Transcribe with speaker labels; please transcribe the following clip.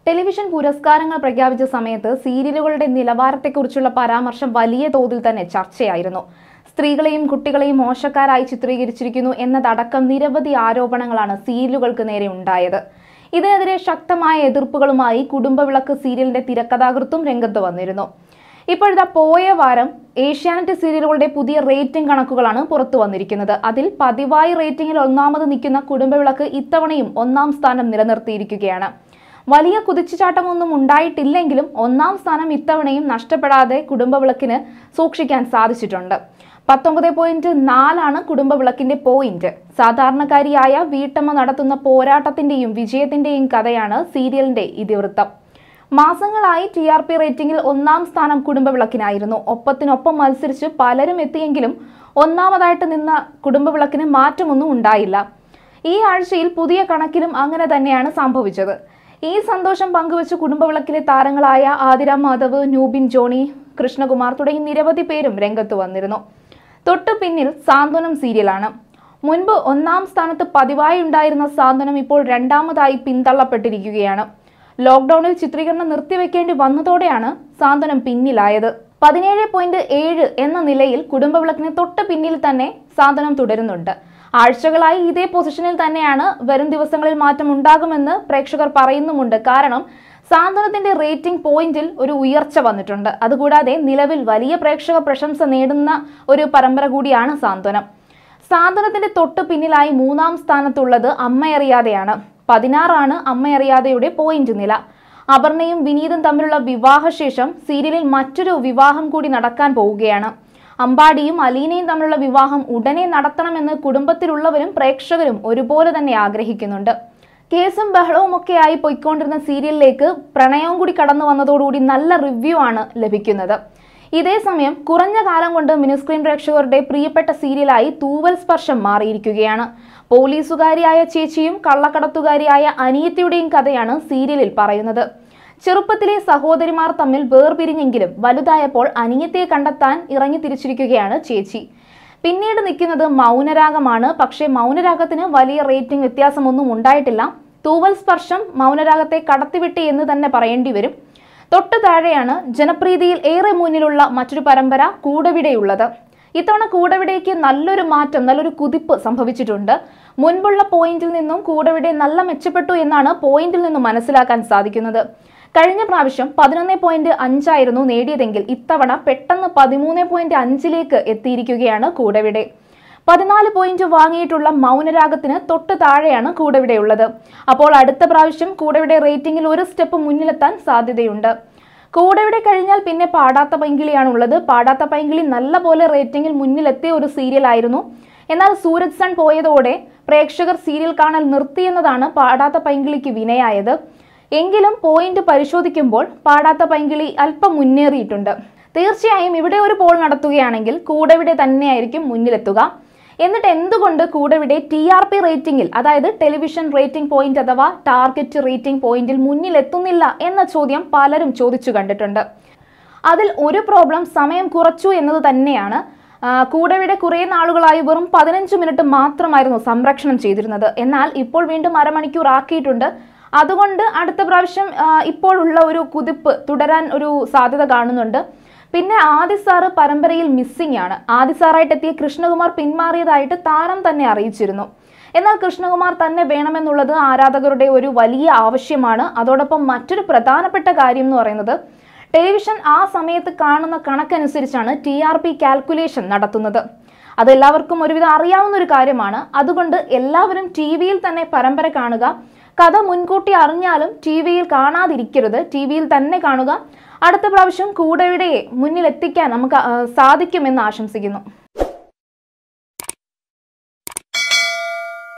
Speaker 1: television പുരസ്കാരങ്ങൾ പ്രഖ്യാപിച്ച സമയത്ത് സീരിയലുകളുടെ നിലവാരത്തെക്കുറിച്ചുള്ള പരാമർശം വലിയ തോതിൽ തന്നെ ചർച്ചയായിരുന്നു സ്ത്രീകളെയും കുട്ടികളെയും മോശക്കാരായി ചിത്രീകരിച്ചിരിക്കുന്നു എന്നതടക്കം നിരവധി ആരോപണങ്ങളാണ് സീരിയലുകൾക്ക് നേരെ ഉണ്ടായത് ഇതിനെതിരെ ശക്തമായ എതിർപ്പുകളുമായി കുടുംബവിളക്ക് സീരിയലിന്റെ തിരക്കഥാകൃത്തും രംഗത്ത് വന്നിരുന്നു ഇപ്പോഴത്തെ പോയ വാരം ഏഷ്യാനെറ്റ് സീരിയലുകളുടെ പുതിയ റേറ്റിംഗ് കണക്കുകളാണ് പുറത്തു വന്നിരിക്കുന്നത് അതിൽ പതിവായി റേറ്റിംഗിൽ ഒന്നാമത് നിൽക്കുന്ന കുടുംബവിളക്ക് ഇത്തവണയും ഒന്നാം സ്ഥാനം നിലനിർത്തിയിരിക്കുകയാണ് വലിയ കുതിച്ചുചാട്ടമൊന്നും ഉണ്ടായിട്ടില്ലെങ്കിലും ഒന്നാം സ്ഥാനം ഇത്തവണയും നഷ്ടപ്പെടാതെ കുടുംബവിളക്കിന് സൂക്ഷിക്കാൻ സാധിച്ചിട്ടുണ്ട് പത്തൊമ്പത് പോയിന്റ് നാലാണ് കുടുംബവിളക്കിന്റെ പോയിന്റ് സാധാരണക്കാരിയായ വീട്ടമ്മ നടത്തുന്ന പോരാട്ടത്തിന്റെയും വിജയത്തിന്റെയും കഥയാണ് സീരിയലിന്റെ ഇതിവൃത്തം മാസങ്ങളായി ടി ആർ പി റേറ്റിംഗിൽ ഒന്നാം സ്ഥാനം കുടുംബവിളക്കിനായിരുന്നു ഒപ്പത്തിനൊപ്പം മത്സരിച്ച് പലരും എത്തിയെങ്കിലും ഒന്നാമതായിട്ട് നിന്ന കുടുംബവിളക്കിന് മാറ്റമൊന്നും ഉണ്ടായില്ല ഈ ആഴ്ചയിൽ പുതിയ കണക്കിലും അങ്ങനെ തന്നെയാണ് സംഭവിച്ചത് ഈ സന്തോഷം പങ്കുവച്ച് കുടുംബവിളക്കിലെ താരങ്ങളായ ആതിര മാധവ് നൂബിൻ ജോണി കൃഷ്ണകുമാർ തുടങ്ങി നിരവധി പേരും രംഗത്ത് വന്നിരുന്നു തൊട്ടു പിന്നിൽ സാന്ത്വനം സീരിയലാണ് മുൻപ് ഒന്നാം സ്ഥാനത്ത് പതിവായി ഉണ്ടായിരുന്ന സാന്ത്വനം ഇപ്പോൾ രണ്ടാമതായി പിന്തള്ളപ്പെട്ടിരിക്കുകയാണ് ലോക്ക്ഡൌണിൽ ചിത്രീകരണം നിർത്തിവെക്കേണ്ടി വന്നതോടെയാണ് സാന്ത്വനം പിന്നിലായത് പതിനേഴ് പോയിന്റ് ഏഴ് എന്ന നിലയിൽ കുടുംബവിളക്കിന് തൊട്ട് പിന്നിൽ തന്നെ സാന്ത്വനം തുടരുന്നുണ്ട് ആഴ്ചകളായി ഇതേ പൊസിഷനിൽ തന്നെയാണ് വരും ദിവസങ്ങളിൽ മാറ്റം ഉണ്ടാകുമെന്ന് പ്രേക്ഷകർ പറയുന്നുമുണ്ട് കാരണം സാന്ത്വനത്തിന്റെ റേറ്റിംഗ് പോയിന്റിൽ ഒരു ഉയർച്ച വന്നിട്ടുണ്ട് അതുകൂടാതെ നിലവിൽ വലിയ പ്രേക്ഷക പ്രശംസ നേടുന്ന ഒരു പരമ്പര കൂടിയാണ് സാന്ത്വനം സാന്ത്വനത്തിന്റെ തൊട്ട് പിന്നിലായി മൂന്നാം സ്ഥാനത്തുള്ളത് അമ്മയറിയാതെയാണ് പതിനാറാണ് അമ്മയറിയാതെയുടെ പോയിന്റ് നില അപർണയും വിനീതും തമ്മിലുള്ള വിവാഹശേഷം സീരിയലിൽ മറ്റൊരു വിവാഹം കൂടി നടക്കാൻ പോവുകയാണ് അമ്പാടിയും അലീനയും തമ്മിലുള്ള വിവാഹം ഉടനെ നടത്തണമെന്ന് കുടുംബത്തിലുള്ളവരും പ്രേക്ഷകരും ഒരുപോലെ തന്നെ ആഗ്രഹിക്കുന്നുണ്ട് കേസും ബഹളവും ഒക്കെ ആയി പൊയ്ക്കൊണ്ടിരുന്ന സീരിയലിലേക്ക് പ്രണയവും കൂടി കടന്നു വന്നതോടുകൂടി നല്ല റിവ്യൂ ആണ് ലഭിക്കുന്നത് ഇതേ സമയം കുറഞ്ഞ കാലം കൊണ്ട് മിനിസ്ക്രീൻ പ്രേക്ഷകരുടെ പ്രിയപ്പെട്ട സീരിയലായി തൂവൽ സ്പർശം മാറിയിരിക്കുകയാണ് പോലീസുകാരിയായ ചേച്ചിയും കള്ളക്കടത്തുകാരിയായ അനിയത്തിയുടെയും കഥയാണ് സീരിയലിൽ പറയുന്നത് ചെറുപ്പത്തിലെ സഹോദരിമാർ തമ്മിൽ വേർപിരിഞ്ഞെങ്കിലും വലുതായപ്പോൾ അനിയത്തിയെ കണ്ടെത്താൻ ഇറങ്ങി തിരിച്ചിരിക്കുകയാണ് ചേച്ചി പിന്നീട് നിൽക്കുന്നത് മൗനരാഗമാണ് പക്ഷേ മൗനരാഗത്തിന് വലിയ റേറ്റിംഗ് വ്യത്യാസമൊന്നും ഉണ്ടായിട്ടില്ല തൂവൽ സ്പർശം മൗനരാഗത്തെ കടത്തിവിട്ടി എന്ന് തന്നെ പറയേണ്ടി വരും തൊട്ടു താഴെയാണ് ജനപ്രീതിയിൽ ഏറെ മുന്നിലുള്ള മറ്റൊരു പരമ്പര കൂടവിടെയുള്ളത് ഇത്തവണ കൂടവിടേക്ക് നല്ലൊരു മാറ്റം നല്ലൊരു കുതിപ്പ് സംഭവിച്ചിട്ടുണ്ട് മുൻപുള്ള പോയിന്റിൽ നിന്നും കൂടവിടെ നല്ല മെച്ചപ്പെട്ടു എന്നാണ് പോയിന്റിൽ നിന്നും മനസ്സിലാക്കാൻ സാധിക്കുന്നത് കഴിഞ്ഞ പ്രാവശ്യം പതിനൊന്ന് പോയിന്റ് അഞ്ചായിരുന്നു നേടിയതെങ്കിൽ ഇത്തവണ പെട്ടെന്ന് പതിമൂന്ന് പോയിന്റ് അഞ്ചിലേക്ക് എത്തിയിരിക്കുകയാണ് കൂടവിടെ പതിനാല് പോയിന്റ് വാങ്ങിയിട്ടുള്ള മൗനരാഗത്തിന് തൊട്ട് താഴെയാണ് കൂടവിടെയുള്ളത് അപ്പോൾ അടുത്ത പ്രാവശ്യം കൂടവിടെ റേറ്റിംഗിൽ ഒരു സ്റ്റെപ്പ് മുന്നിലെത്താൻ സാധ്യതയുണ്ട് കൂടവിടെ കഴിഞ്ഞാൽ പിന്നെ പാടാത്ത പൈങ്കിളിയാണ് ഉള്ളത് പാടാത്ത പൈങ്കിളി നല്ല പോലെ റേറ്റിംഗിൽ മുന്നിലെത്തിയ ഒരു സീരിയൽ ആയിരുന്നു എന്നാൽ സൂരജ് സൺ പോയതോടെ പ്രേക്ഷകർ സീരിയൽ കാണൽ നിർത്തിയെന്നതാണ് പാടാത്ത പൈങ്കിളിക്ക് വിനയായത് എങ്കിലും പോയിന്റ് പരിശോധിക്കുമ്പോൾ പാടാത്ത പൈങ്കിളി അല്പം മുന്നേറിയിട്ടുണ്ട് തീർച്ചയായും ഇവിടെ ഒരു പോൾ നടത്തുകയാണെങ്കിൽ കൂടവിടെ തന്നെയായിരിക്കും മുന്നിലെത്തുക എന്നിട്ട് എന്തുകൊണ്ട് കൂടവിടെ ടി ആർ പി റേറ്റിംഗിൽ അതായത് ടെലിവിഷൻ റേറ്റിംഗ് പോയിന്റ് അഥവാ ടാർഗറ്റ് റേറ്റിംഗ് പോയിന്റിൽ മുന്നിലെത്തുന്നില്ല എന്ന ചോദ്യം പലരും ചോദിച്ചു കണ്ടിട്ടുണ്ട് അതിൽ ഒരു പ്രോബ്ലം സമയം കുറച്ചു എന്നത് തന്നെയാണ് ആ, കൂടവിടെ കുറേ നാളുകളായി വെറും പതിനഞ്ച് മിനിറ്റ് മാത്രമായിരുന്നു സംരക്ഷണം ചെയ്തിരുന്നത് എന്നാൽ ഇപ്പോൾ വീണ്ടും അരമണിക്കൂർ ആക്കിയിട്ടുണ്ട് അതുകൊണ്ട് അടുത്ത പ്രാവശ്യം ആ, ഇപ്പോഴുള്ള ഒരു കുതിപ്പ് തുടരാൻ ഒരു സാധ്യത കാണുന്നുണ്ട് പിന്നെ ആദി സാറ് പരമ്പരയിൽ മിസ്സിംഗ് ആണ് ആദി സാറായിട്ട് എത്തിയ കൃഷ്ണകുമാർ പിന്മാറിയതായിട്ട് താരം തന്നെ അറിയിച്ചിരുന്നു എന്നാൽ കൃഷ്ണകുമാർ തന്നെ വേണമെന്നുള്ളത് ആരാധകരുടെ ഒരു വലിയ ആവശ്യമാണ് അതോടൊപ്പം മറ്റൊരു പ്രധാനപ്പെട്ട കാര്യം എന്ന് പറയുന്നത് ടെലിവിഷൻ ആ സമയത്ത് കാണുന്ന കണക്കനുസരിച്ചാണ് ടി ആർ പി കാൽക്കുലേഷൻ നടത്തുന്നത് അതെല്ലാവർക്കും ഒരുവിധം അറിയാവുന്ന ഒരു കാര്യമാണ് അതുകൊണ്ട് എല്ലാവരും ടി വിയിൽ തന്നെ പരമ്പര കാണുക കഥ മുൻകൂട്ടി അറിഞ്ഞാലും ടി വിയിൽ കാണാതിരിക്കരുത് ടി വിയിൽ തന്നെ കാണുക അടുത്ത പ്രാവശ്യം കൂടെയുടെ മുന്നിലെത്തിക്കാൻ നമുക്ക് ആ, സാധിക്കുമെന്ന് ആശംസിക്കുന്നു